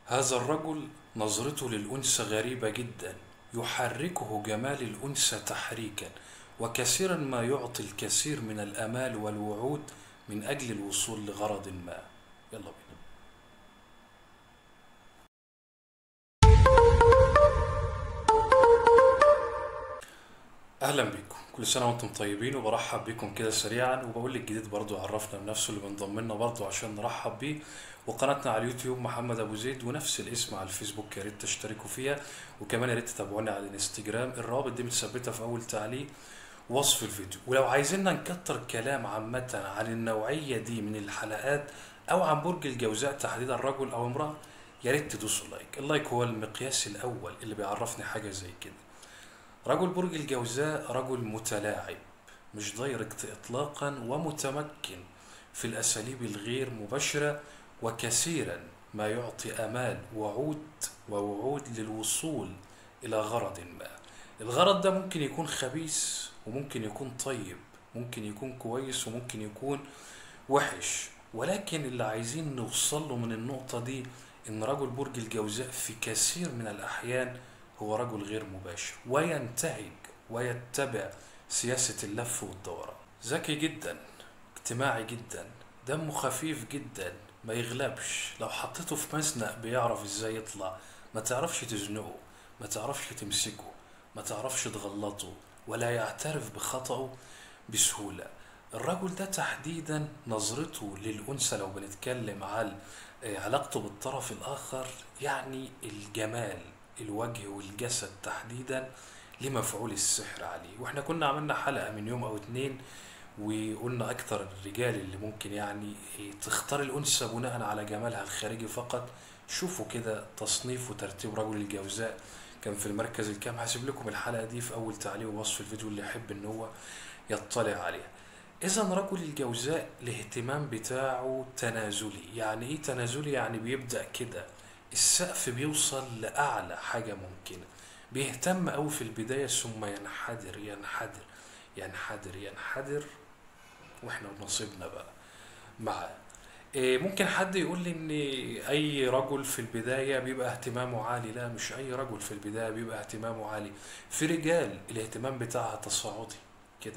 هذا الرجل نظرته للأنثى غريبة جدا يحركه جمال الأنثى تحريكا وكثيرا ما يعطي الكثير من الآمال والوعود من أجل الوصول لغرض ما يلا بينا اهلا بيكم كل سنه وانتم طيبين وبرحب بيكم كده سريعا وبقول لك جديد برضو عرفنا بنفسه اللي بنضم لنا برضو عشان نرحب بيه وقناتنا على اليوتيوب محمد ابو زيد ونفس الاسم على الفيسبوك يا ريت تشتركوا فيها وكمان يا ريت تتابعونا على الانستجرام الروابط دي متثبته في اول تعليق وصف الفيديو ولو عايزيننا نكتر كلام عامة عن النوعية دي من الحلقات أو عن برج الجوزاء تحديدا رجل أو امرأة يا ريت تدوسوا لايك اللايك هو المقياس الأول اللي بيعرفني حاجة زي كده رجل برج الجوزاء رجل متلاعب مش دايركت إطلاقا ومتمكن في الأساليب الغير مباشرة وكثيرا ما يعطي أمال وعود ووعود للوصول إلى غرض ما الغرض ده ممكن يكون خبيث وممكن يكون طيب ممكن يكون كويس وممكن يكون وحش ولكن اللي عايزين نوصل له من النقطة دي إن رجل برج الجوزاء في كثير من الأحيان هو رجل غير مباشر وينتهج ويتبع سياسة اللف والدوران ذكي جدا اجتماعي جدا دمه خفيف جدا ما يغلبش لو حطيته في مزنق بيعرف ازاي يطلع ما تعرفش تزنقه ما تعرفش تمسكه ما تعرفش تغلطه ولا يعترف بخطأه بسهولة الرجل ده تحديدا نظرته للأنثى لو بنتكلم على علاقته بالطرف الآخر يعني الجمال الوجه والجسد تحديدا لمفعول السحر عليه واحنا كنا عملنا حلقة من يوم او اتنين وقلنا اكتر الرجال اللي ممكن يعني تختار الانثى بناء على جمالها الخارجي فقط شوفوا كده تصنيف وترتيب رجل الجوزاء كان في المركز الكام هسيب لكم الحلقة دي في اول تعليق ووصف الفيديو اللي يحب ان هو يطلع عليها اذا رجل الجوزاء الاهتمام بتاعه تنازلي يعني ايه تنازلي يعني بيبدأ كده السقف بيوصل لأعلى حاجة ممكنة بيهتم أوي في البداية ثم ينحدر ينحدر ينحدر ينحدر واحنا بنصيبنا بقى معاه إيه ممكن حد يقول لي ان اي رجل في البداية بيبقى اهتمامه عالي لا مش اي رجل في البداية بيبقى اهتمامه عالي في رجال الاهتمام بتاعها تصاعدي كده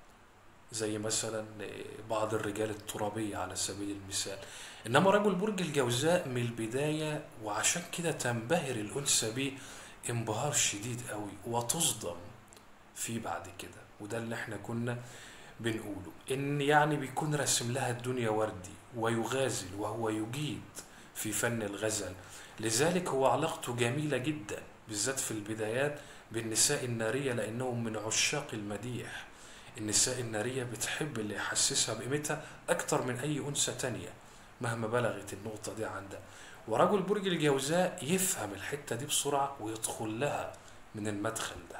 زي مثلا بعض الرجال الترابية على سبيل المثال انما رجل برج الجوزاء من البداية وعشان كده تنبهر الانثى بيه انبهار شديد قوي وتصدم فيه بعد كده وده اللي احنا كنا بنقوله ان يعني بيكون راسم لها الدنيا وردي ويغازل وهو يجيد في فن الغزل لذلك هو علاقته جميلة جدا بالذات في البدايات بالنساء النارية لانهم من عشاق المديح النساء النارية بتحب اللي يحسسها بقيمتها أكتر من أي أنثى تانية مهما بلغت النقطة دي عندها ورجل برج الجوزاء يفهم الحتة دي بسرعة ويدخل لها من المدخل ده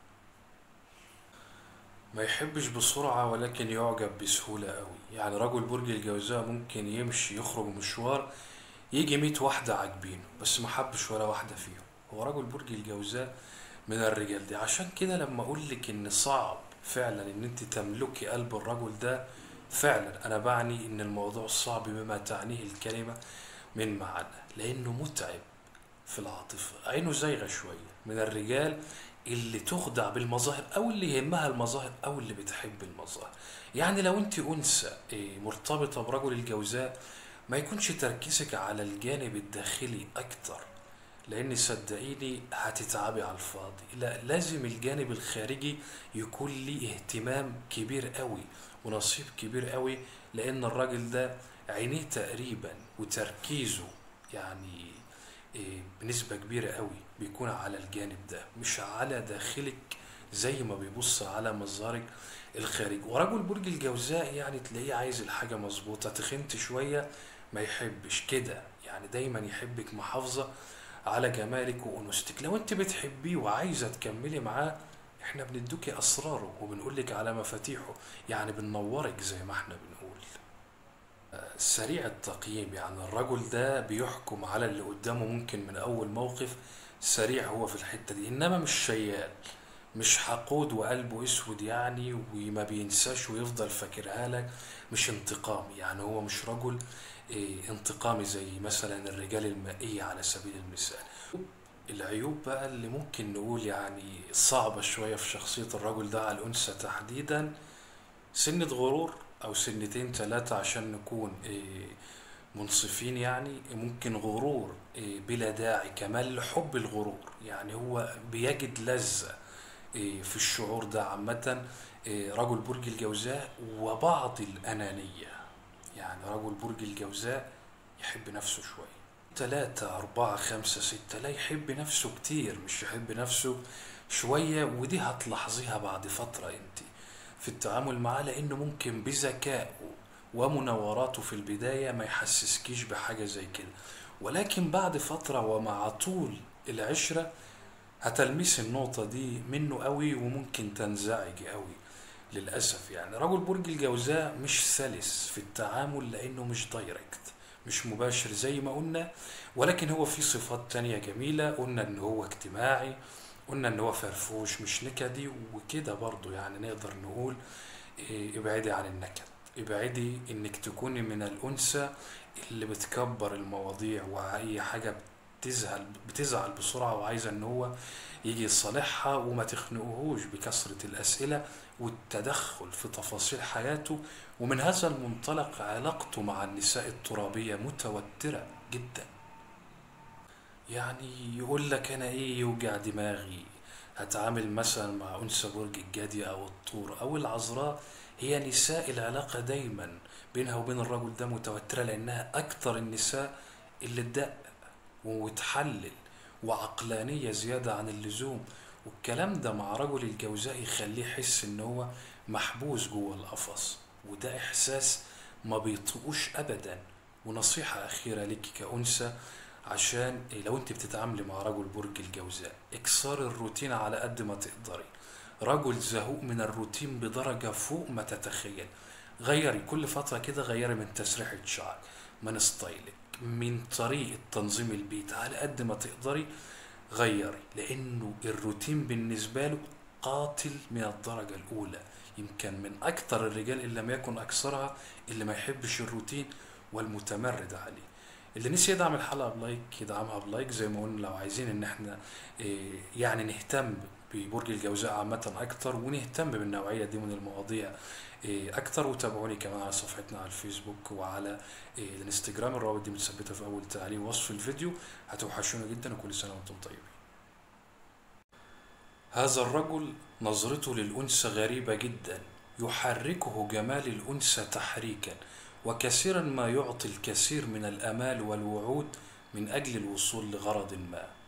ما يحبش بسرعة ولكن يعجب بسهولة قوي يعني رجل برج الجوزاء ممكن يمشي يخرج مشوار يجي ميت واحدة عاجبينه بس ما حبش ولا واحدة فيهم هو رجل برج الجوزاء من الرجال دي عشان كده لما اقول لك ان صعب فعلا ان انت تملكي قلب الرجل ده فعلا انا بعني ان الموضوع صعب بما تعنيه الكلمة من معنى لانه متعب في العاطفة عينه زايغة شوية من الرجال اللي تخدع بالمظاهر او اللي يهمها المظاهر او اللي بتحب المظاهر يعني لو انت انثى مرتبطة برجل الجوزاء ما يكونش تركيزك على الجانب الداخلي اكتر لان صدقيني هتتعبي على الفاضي لا لازم الجانب الخارجي يكون ليه اهتمام كبير قوي ونصيب كبير قوي لان الراجل ده عينيه تقريبا وتركيزه يعني بنسبة كبيرة قوي بيكون على الجانب ده مش على داخلك زي ما بيبص على مظهرك الخارجي ورجل برج الجوزاء يعني تلاقيه عايز الحاجة مظبوطة تخنت شوية ما يحبش كده يعني دايما يحبك محافظة على جمالك وانوثتك لو انت بتحبيه وعايزه تكملي معاه احنا بندوكي اسراره وبنقول لك على مفاتيحه يعني بننورك زي ما احنا بنقول سريع التقييم يعني الرجل ده بيحكم على اللي قدامه ممكن من اول موقف سريع هو في الحته دي انما مش شيال مش حقود وقلبه اسود يعني وما بينساش ويفضل فاكرها لك مش انتقامي يعني هو مش رجل إيه، انتقامي زي مثلا الرجال المائية على سبيل المثال العيوب بقى اللي ممكن نقول يعني صعبة شوية في شخصية الرجل ده على الأنثى تحديدا سنة غرور أو سنتين تلاتة عشان نكون إيه، منصفين يعني ممكن غرور إيه، بلا داعي كمان لحب الغرور يعني هو بيجد لذة إيه، في الشعور ده عامة إيه، رجل برج الجوزاء وبعض الأنانية يعني رجل برج الجوزاء يحب نفسه شوية تلاتة أربعة خمسة ستة لا يحب نفسه كتير مش يحب نفسه شوية ودي هتلاحظيها بعد فترة انت في التعامل معاه لأنه ممكن بذكائه ومناوراته في البداية ما يحسسكيش بحاجة زي كده ولكن بعد فترة ومع طول العشرة هتلمسي النقطة دي منه قوي وممكن تنزعجي قوي للأسف يعني رجل برج الجوزاء مش سلس في التعامل لأنه مش دايركت مش مباشر زي ما قلنا ولكن هو في صفات تانية جميلة قلنا ان هو اجتماعي قلنا ان هو فرفوش مش نكدي وكده برضو يعني نقدر نقول إيه، ابعدي عن النكد ابعدي انك تكوني من الانثى اللي بتكبر المواضيع واي حاجة بتزعل بتزعل بسرعة وعايزة ان هو يجي يصالحها وما تخنقهوش بكثرة الاسئلة والتدخل في تفاصيل حياته ومن هذا المنطلق علاقته مع النساء الترابية متوترة جدا يعني يقول لك انا ايه يوجع دماغي هتعامل مثلا مع انثى برج الجدي او الطور او العذراء هي نساء العلاقة دايما بينها وبين الرجل ده متوترة لانها اكتر النساء اللي تدقق وتحلل وعقلانية زيادة عن اللزوم والكلام ده مع رجل الجوزاء يخليه يحس ان هو محبوس جوه القفص وده احساس ما بيطيقوش ابدا ونصيحة اخيرة ليك كأنثى عشان لو انت بتتعاملي مع رجل برج الجوزاء اكسري الروتين على قد ما تقدري رجل زهوق من الروتين بدرجة فوق ما تتخيل غيري كل فترة كده غيري من تسريحة شعرك من ستايلك من طريقة تنظيم البيت على قد ما تقدري غيري لانه الروتين بالنسبة له قاتل من الدرجة الاولى يمكن من اكثر الرجال ان لم يكن اكثرها اللي ما يحبش الروتين والمتمرد عليه اللي نسي يدعم الحلقة بلايك يدعمها بلايك زي ما قلنا لو عايزين ان احنا إيه، يعني نهتم ببرج الجوزاء عامة اكتر ونهتم بالنوعية دي من المواضيع إيه، اكتر وتابعوني كمان على صفحتنا على الفيسبوك وعلى إيه، الانستجرام الروابط دي متثبتة في اول تعليق وصف الفيديو هتوحشونا جدا وكل سنة وانتم طيبين هذا الرجل نظرته للأنثى غريبة جدا يحركه جمال الأنثى تحريكا وكثيرا ما يعطي الكثير من الآمال والوعود من أجل الوصول لغرض ما